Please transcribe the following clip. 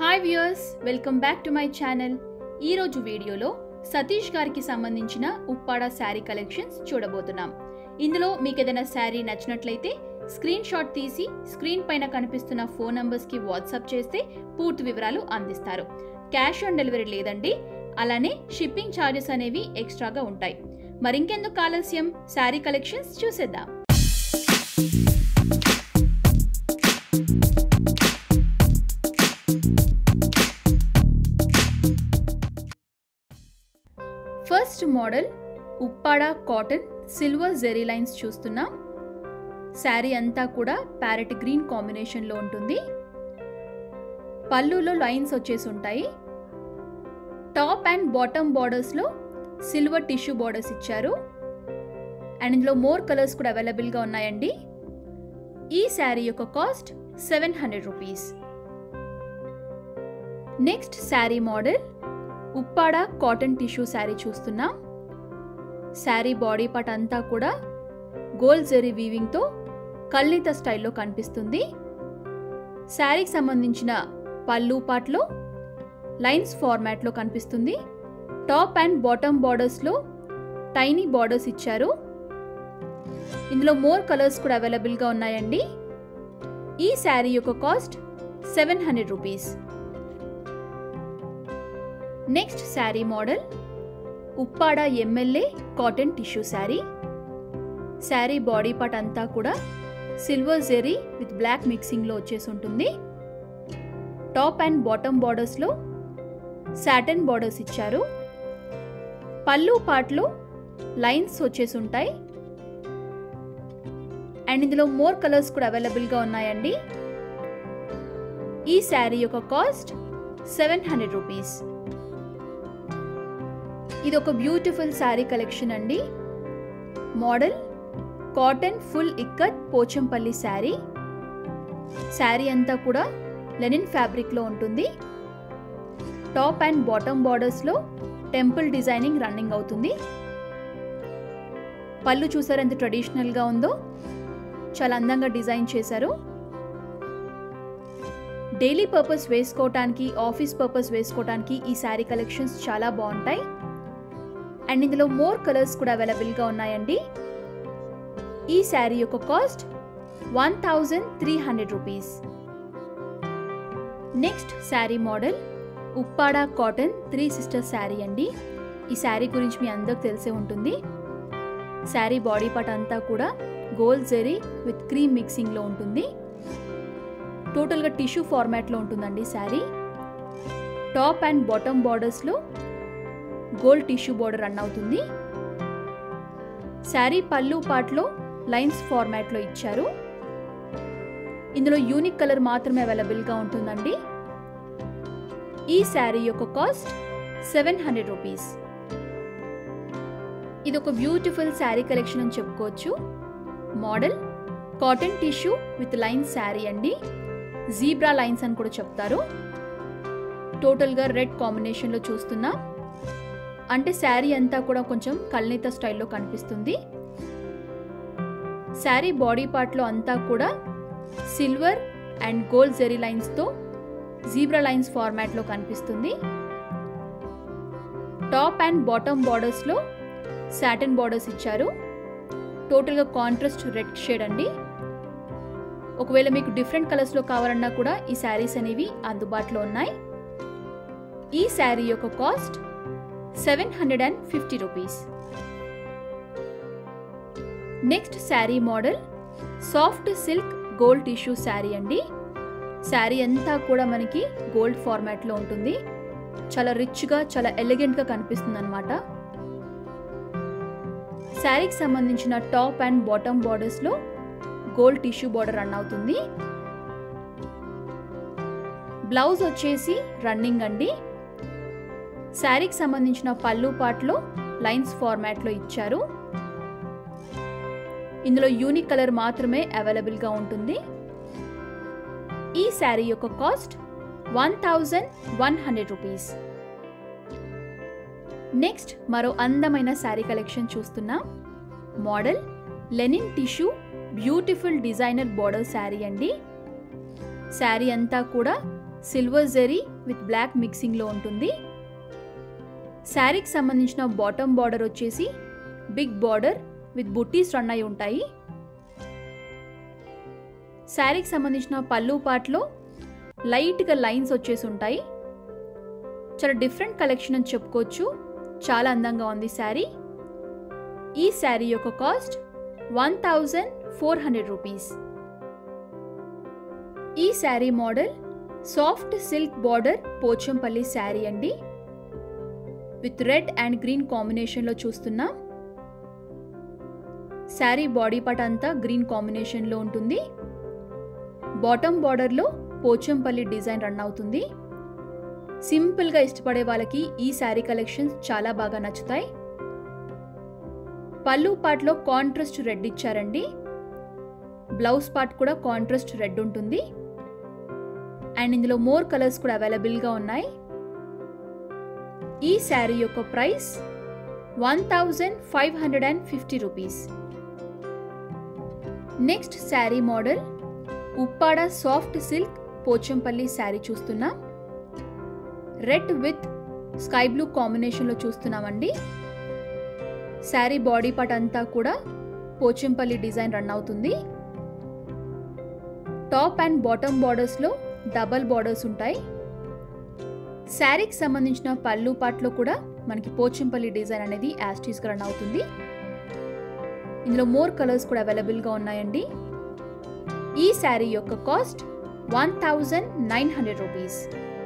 hi viewers welcome back to my channel ఈరోజు వీడియోలో సతీష్ గారికి సంబంధించిన ఉప్పాడ శారీ కలెక్షన్స్ చూడబోతున్నాం ఇందులో మీకు ఏదైనా శారీ నచ్చినట్లయితే స్క్రీన్ షాట్ తీసి స్క్రీన్ పైన కనిపిస్తున్న ఫోన్ నంబర్స్కి వాట్సాప్ చేస్తే పూర్తి వివరాలు అందిస్తారు క్యాష్ ఆన్ డెలివరీ లేదండి అలానే షిప్పింగ్ ఛార్జెస్ అనేవి ఎక్స్ట్రాగా ఉంటాయి మరింకెందుకు ఆలస్యం శారీ కలెక్షన్స్ చూసేద్దాం first model Uppada cotton silver zari lines చూస్తున్నాం శారీ అంతా కూడా ప్యారెట్ గ్రీన్ కాంబినేషన్లో ఉంటుంది పళ్ళులో లైన్స్ వచ్చేసి ఉంటాయి టాప్ అండ్ బాటమ్ బార్డర్స్లో సిల్వర్ టిష్యూ బార్డర్స్ ఇచ్చారు అండ్ ఇందులో మోర్ కలర్స్ కూడా అవైలబుల్గా ఉన్నాయండి ఈ శారీ యొక్క cost seven hundred rupees next sari model Uppada cotton tissue sari చూస్తున్నాం శారీ బాడీ పార్ట్ అంతా కూడా గోల్డ్ జెరీ వీవింగ్తో కల్లిత స్టైల్లో కనిపిస్తుంది శారీకి సంబంధించిన పళ్ళు పార్ట్లో లైన్స్ ఫార్మాట్లో కనిపిస్తుంది టాప్ అండ్ బాటమ్ బార్డర్స్లో టైనీ బార్డర్స్ ఇచ్చారు ఇందులో మోర్ కలర్స్ కూడా అవైలబుల్గా ఉన్నాయండి ఈ శారీ యొక్క cost seven hundred rupees next sari model Uppada MLA cotton tissue sari sari body part అంతా కూడా సిల్వర్ జెరీ విత్ బ్లాక్ మిక్సింగ్లో వచ్చేసి ఉంటుంది టాప్ అండ్ బాటమ్ బార్డర్స్లో సాటన్ బార్డర్స్ ఇచ్చారు పళ్ళు పార్ట్లో లైన్స్ వచ్చేసి ఉంటాయి అండ్ ఇందులో మోర్ కలర్స్ కూడా అవైలబుల్గా ఉన్నాయండి ఈ శారీ యొక్క కాస్ట్ సెవెన్ హండ్రెడ్ రూపీస్ ఇది ఒక బ్యూటిఫుల్ శారీ కలెక్షన్ అండి model cotton full ikat Pochampally sari sari అంతా కూడా లెనిన్ ఫ్యాబ్రిక్లో ఉంటుంది టాప్ అండ్ బాటమ్ బార్డర్స్లో టెంపుల్ డిజైనింగ్ రన్నింగ్ అవుతుంది పళ్ళు చూసారు ఎంత ట్రెడిషనల్గా ఉందో చాలా అందంగా డిజైన్ చేశారు డైలీ పర్పస్ వేసుకోవటానికి ఆఫీస్ పర్పస్ వేసుకోవటానికి ఈ శారీ కలెక్షన్స్ చాలా బాగుంటాయి అండ్ ఇందులో మోర్ కలర్స్ కూడా అవైలబుల్గా ఉన్నాయండి ఈ శారీ యొక్క cost one thousand three hundred rupees next sari model Uppada cotton three sister sari అండి ఈ శారీ గురించి మీ అందరికి తెలిసే ఉంటుంది శారీ బాడీ పార్ట్ అంతా కూడా గోల్డ్ జెరీ విత్ క్రీమ్ మిక్సింగ్లో ఉంటుంది టోటల్గా టిష్యూ ఫార్మాట్లో ఉంటుందండి శారీ టాప్ అండ్ బాటమ్ బార్డర్స్లో గోల్డ్ టిష్యూ బార్డర్ రన్ అవుతుంది శారీ పళ్ళు పార్ట్లో లైన్స్ ఫార్మాట్లో ఇచ్చారు ఇందులో యూనిక్ కలర్ మాత్రమే అవైలబుల్గా ఉంటుందండి ఈ శారీ యొక్క కాస్ట్ సెవెన్ హండ్రెడ్ రూపీస్ ఇది ఒక బ్యూటిఫుల్ శారీ కలెక్షన్ అని చెప్పుకోవచ్చు model cotton tissue with lines sari అండి జీబ్రా లైన్స్ అని కూడా చెప్తారు టోటల్గా రెడ్ కాంబినేషన్లో చూస్తున్నాం అంటే శారీ అంతా కూడా కొంచెం కల్నీత స్టైల్లో కనిపిస్తుంది శారీ బాడీ పార్ట్లో అంతా కూడా సిల్వర్ అండ్ గోల్డ్ జెరీ లైన్స్తో జీబ్రా లైన్స్ ఫార్మాట్లో కనిపిస్తుంది టాప్ అండ్ బాటమ్ బార్డర్స్లో సాటన్ బార్డర్స్ ఇచ్చారు టోటల్గా కాంట్రాస్ట్ రెడ్ షేడ్ అండి ఒకవేళ మీకు డిఫరెంట్ కలర్స్లో కావాలన్నా కూడా ఈ శారీస్ అనేవి అందుబాటులో ఉన్నాయి ఈ శారీ యొక్క cost seven hundred and fifty rupees next sari model soft silk gold tissue sari అండి శారీ అంతా కూడా మనకి గోల్డ్ ఫార్మాట్లో ఉంటుంది చాలా రిచ్గా చాలా ఎలిగెంట్గా కనిపిస్తుంది అనమాట శారీకి సంబంధించిన టాప్ అండ్ బాటమ్ బార్డర్స్లో గోల్డ్ టిష్యూ బార్డర్ రన్ అవుతుంది బ్లౌజ్ వచ్చేసి రన్నింగ్ అండి శారీకి సంబంధించిన పళ్ళు పార్ట్లో లైన్స్ ఫార్మాట్లో ఇచ్చారు ఇందులో యూనిక్ కలర్ మాత్రమే అవైలబుల్గా ఉంటుంది ఈ శారీ యొక్క cost one thousand one hundred rupees next మరో అందమైన శారీ కలెక్షన్ చూస్తున్నాం model linen tissue beautiful designer border sari అండి శారీ అంతా కూడా సిల్వర్ జెరీ విత్ బ్లాక్ మిక్సింగ్లో ఉంటుంది శారీకి సంబంధించిన బాటమ్ బార్డర్ వచ్చేసి big border with buttis run అయి ఉంటాయి శారీకి సంబంధించిన పళ్ళు పాటలో లైట్గా లైన్స్ వచ్చేసి ఉంటాయి చాలా డిఫరెంట్ కలెక్షన్ అని చెప్పుకోవచ్చు చాలా అందంగా ఉంది శారీ ఈ శారీ యొక్క cost one thousand four hundred rupees ఈ sari model soft silk border Pochampally sari అండి విత్ రెడ్ అండ్ గ్రీన్ కాంబినేషన్లో చూస్తున్నాం శారీ బాడీ పార్ట్ అంతా గ్రీన్ కాంబినేషన్లో ఉంటుంది బాటమ్ బార్డర్లో పోచంపల్లి డిజైన్ రన్ అవుతుంది సింపుల్గా ఇష్టపడే వాళ్ళకి ఈ శారీ కలెక్షన్స్ చాలా బాగా నచ్చుతాయి పళ్ళు పార్ట్లో కాంట్రాస్ట్ రెడ్ ఇచ్చారండి బ్లౌజ్ పార్ట్ కూడా కాంట్రాస్ట్ రెడ్ ఉంటుంది అండ్ ఇందులో మోర్ కలర్స్ కూడా అవైలబుల్గా ఉన్నాయి ఈ శారీ యొక్క price one thousand five hundred and fifty rupees next sari model Uppada soft silk Pochampally sari చూస్తున్నాం రెడ్ విత్ స్కై బ్లూ కాంబినేషన్లో చూస్తున్నామండి శారీ బాడీ పార్ట్ అంతా కూడా పోచంపల్లి డిజైన్ రన్ అవుతుంది టాప్ అండ్ బాటమ్ బార్డర్స్లో డబల్ బార్డర్స్ ఉంటాయి శారీకి సంబంధించిన పళ్ళు పార్ట్లో కూడా మనకి పోచంపల్లి డిజైన్ అనేది యాస్టీస్గా రన్ అవుతుంది ఇందులో మోర్ కలర్స్ కూడా అవైలబుల్గా ఉన్నాయండి ఈ శారీ యొక్క cost one thousand nine hundred rupees